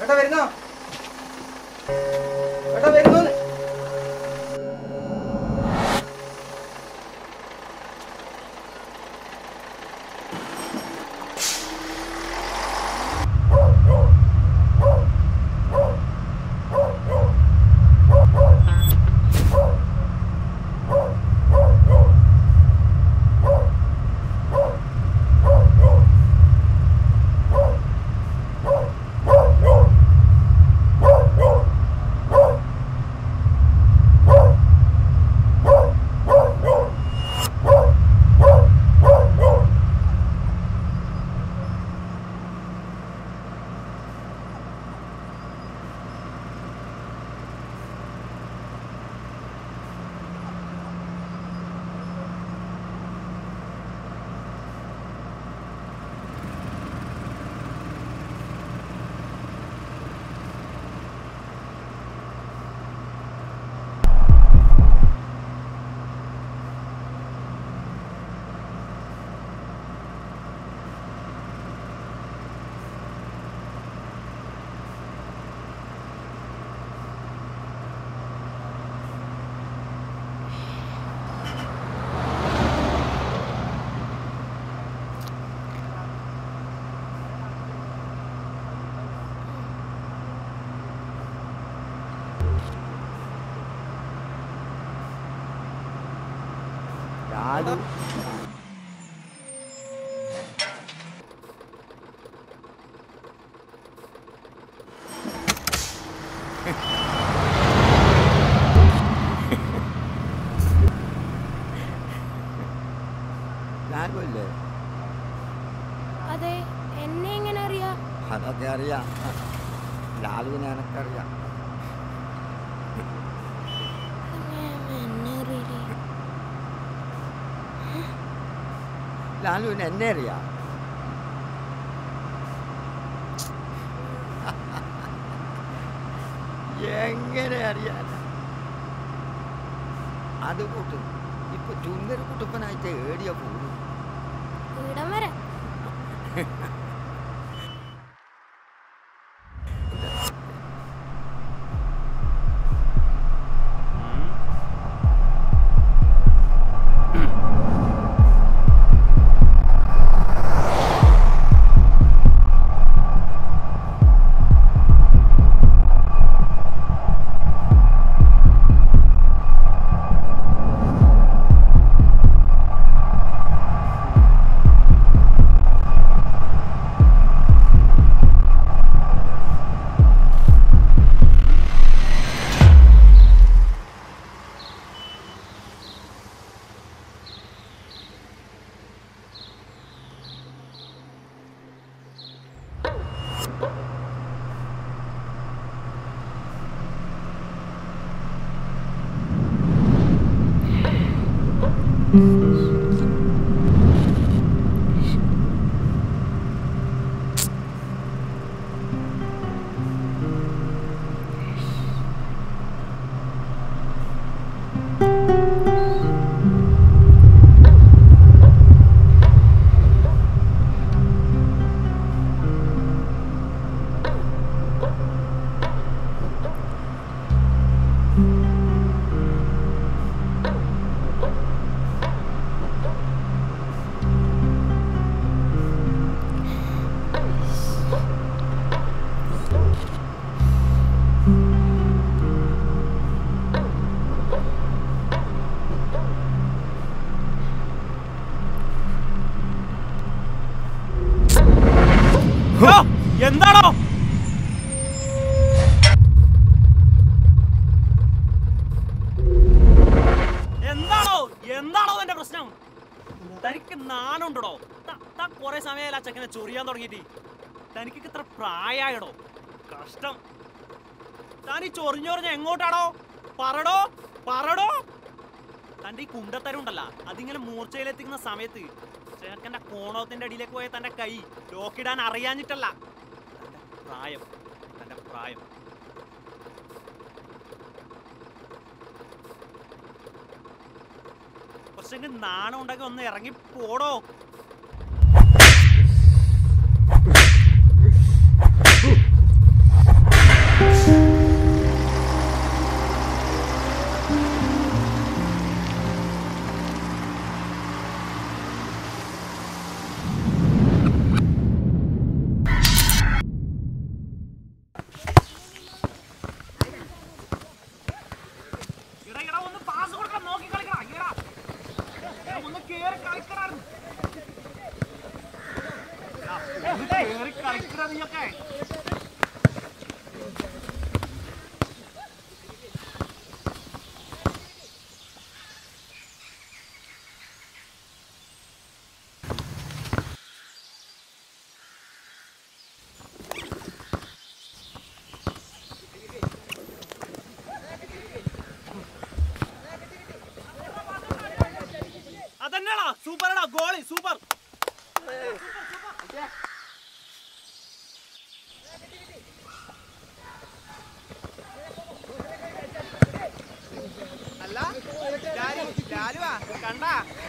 ഏട്ടാ വരുന്നോ ഏട്ടാ വരുന്നു ലാലു ലാലു അല്ലേ അതെ എന്നെ എങ്ങനെ അറിയാം അതൊക്കെ അറിയാം ലാലുവിനെ എനക്കറിയാം എന്നെ അറിയില്ലേ ലാലുവിന് എന്നെ അറിയാം എങ്ങനെ അറിയാൻ അത് കൂട്ടും ഇപ്പൊ ചുന്ദര കുട്ടപ്പനായിട്ട് ഏടിയ പോകും ഇവിടം വരെ എന്താണോ എന്താണോ എന്താണോ എന്റെ പ്രശ്നം തനിക്ക് നാണുണ്ടോ താ കൊറേ സമയമായില്ല ആ ചെക്കനെ ചൊറിയാൻ തുടങ്ങിയിട്ട് തനിക്ക് ഇത്ര പ്രായമായടോ കഷ്ടം താൻ ഈ ചൊറിഞ്ഞൊറിഞ്ഞ എങ്ങോട്ടാടോ പറടോ പറടോ തന്റെ ഈ കുണ്ടത്തരം ഉണ്ടല്ല അതിങ്ങനെ മൂർച്ചയിലെത്തിക്കുന്ന സമയത്ത് ചേക്കന്റെ കോണോത്തിന്റെ അടിയിലേക്ക് പോയ തന്റെ കൈ ലോക്കിടാൻ അറിയാഞ്ഞിട്ടല്ല തന്റെ പ്രായം തന്റെ പ്രായം കുറച്ചെങ്കിൽ നാണം ഉണ്ടെങ്കിൽ ഒന്ന് ഇറങ്ങി പോടോ സൂപ്പറടാ ഗോളി സൂപ്പർ അല്ല ലാലു ലാലുവാ കണ്ടാ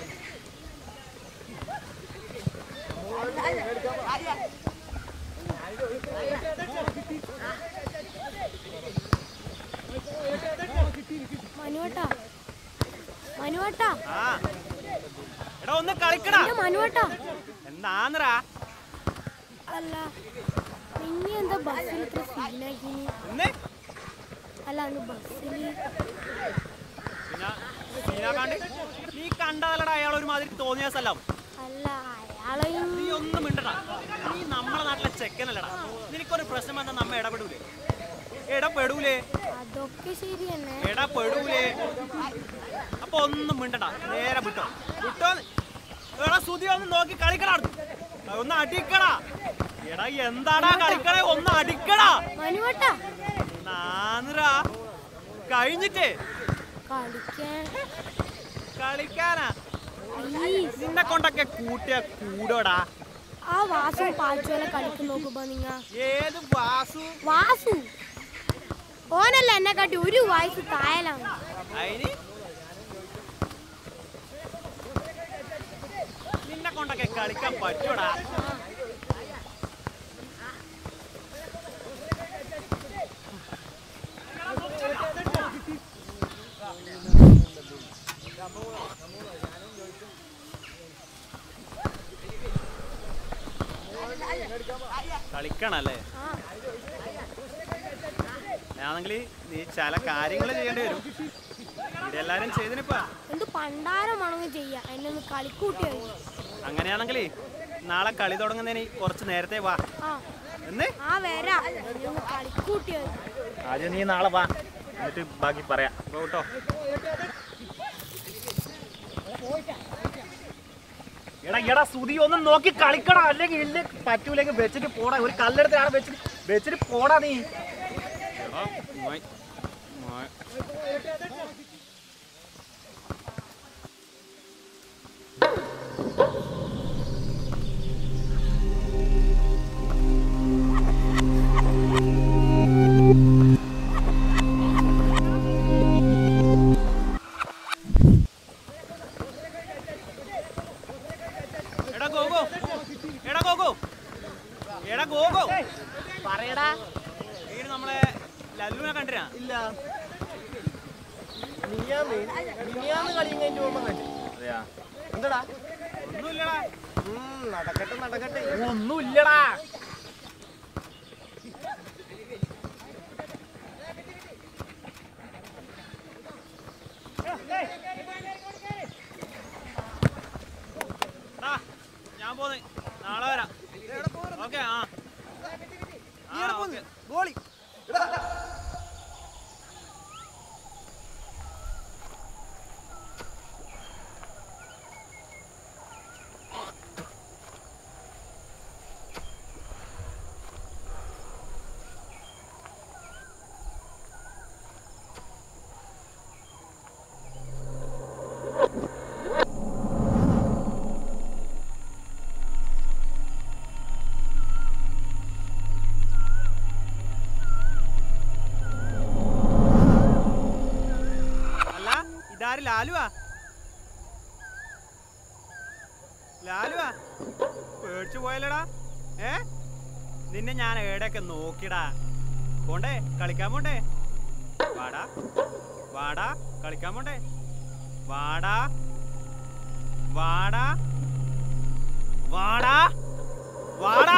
മനുവട്ടാ മനുവട്ടാ ആ എടാ ഒന്ന് കളിക്കടാ എന്റെ മനുവട്ടാ എന്താന്നറാ അല്ല നിന്നെ എന്താ ബസ്സിൽ ഇത്ര സീനാക്കിനി എന്ന് അല്ല അന്ന് ബസ്സിൽ പിന്നെ സീനാക്കാണ്ട് നീ കണ്ടതല്ലടാ അയാൾ ഒരുമാതിരി തോന്നിയ സ്ഥലം അല്ല അയാളെയും നീ ഒന്നും മിണ്ടടാ നീ നമ്മളെ നാട്ടിലെ ചെക്കനല്ലടാ നിനക്കൊരു പ്രശ്നം വന്നാൽ നമ്മ ഇടപെടൂലേ ഇടപെടൂലേ അതൊക്കെ ശരി തന്നെ ഇടപെടൂലേ അപ്പൊ ഒന്നും മിണ്ടടാ നേരെ വിട്ടോ വിട്ടോ എടാ സുതി ഒന്ന് നോക്കി കളിക്കടാ അവിടുന്ന്. ഒന്ന് അടിക്കടാ എടാ എന്താടാ കളിക്കണേ ഒന്ന് അടിക്കടാ മനുവട്ടാ നാന്നരാ കഴിഞ്ഞിട്ടേ കളിക്കാൻ കളിക്കാനാ പ്ലീസ് നിന്നെ കൊണ്ടൊക്കെ കൂട്ടിയ കൂടോടാ ആ വാസു പാച്ചുവലെ കളിക്കും നോക്കുമ്പോ നിങ്ങ ഏത് വാസു വാസു ഓനല്ല എന്നെ കാട്ടി ഒരു വയസ്സ് തായലാണ് അതിന് നിന്നെ കൊണ്ടൊക്കെ കളിക്കാൻ പറ്റൂടാ കളിക്കണല്ലേ ആ ആണെങ്കിൽ നീ ചില കാര്യങ്ങൾ ചെയ്യേണ്ടി വരും ഇവിടെ എല്ലാരും ചെയ്തിനിപ്പാ എന്ത് പണ്ടാരമാണെങ്കിൽ ചെയ്യാം എന്നെ ഒന്ന് കളിക്കൂട്ടി അങ്ങനെയാണെങ്കിൽ നാളെ കളി തുടങ്ങുന്നതിന് കുറച്ച് നേരത്തെ വാ ആ എന്ന് ആ വരാ എന്നെ ഒന്ന് കളിക്കൂട്ടി ആദ്യം നീ നാളെ വാ എന്നിട്ട് ബാക്കി പറയാം കേട്ടോ എടാ എടാ സുതി ഒന്ന് നോക്കി കളിക്കടാ അല്ലെങ്കിൽ ഇല്ല പറ്റൂലെങ്കിൽ വെച്ചിട്ട് പോടാ ഒരു കല്ലെടുത്ത് ആടെ വെച്ചിട്ട് വെച്ചിട്ട് പോടാ നീ എടാ ഗോഗോ എടാ ഗോഗോ എടാ ഗോഗോ പറയടാ നീ നമ്മളെ ലല്ലുവിനെ കണ്ടിരാ ഇല്ല മിനിയാന്ന് മിനിയാന്ന് കളി കഴിഞ്ഞു പോകുമ്പോ കണ്ടു അതെയാ എന്താടാ ഒന്നുമില്ലടാ ഉം, നടക്കട്ടെ നടക്കട്ടെ ഒന്നുമില്ലടാ ടാ, ഞാൻ പോന്ന് നാളെ വരാം ഓക്കെ ആ ആ, ഓക്കേ. ഗോളി അല്ല ഇതാര് ലാലുവാ ലാലുവാ പേടിച്ചു പോയല്ലടാ ഏ നിന്നെ ഞാൻ എവിടെയൊക്കെ നോക്കിടാ പോണ്ടേ കളിക്കാൻ പോണ്ടേ വാടാ വാടാ കളിക്കാൻ പോണ്ടേ വാടാ വാടാ വാടാ വാടാ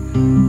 ആ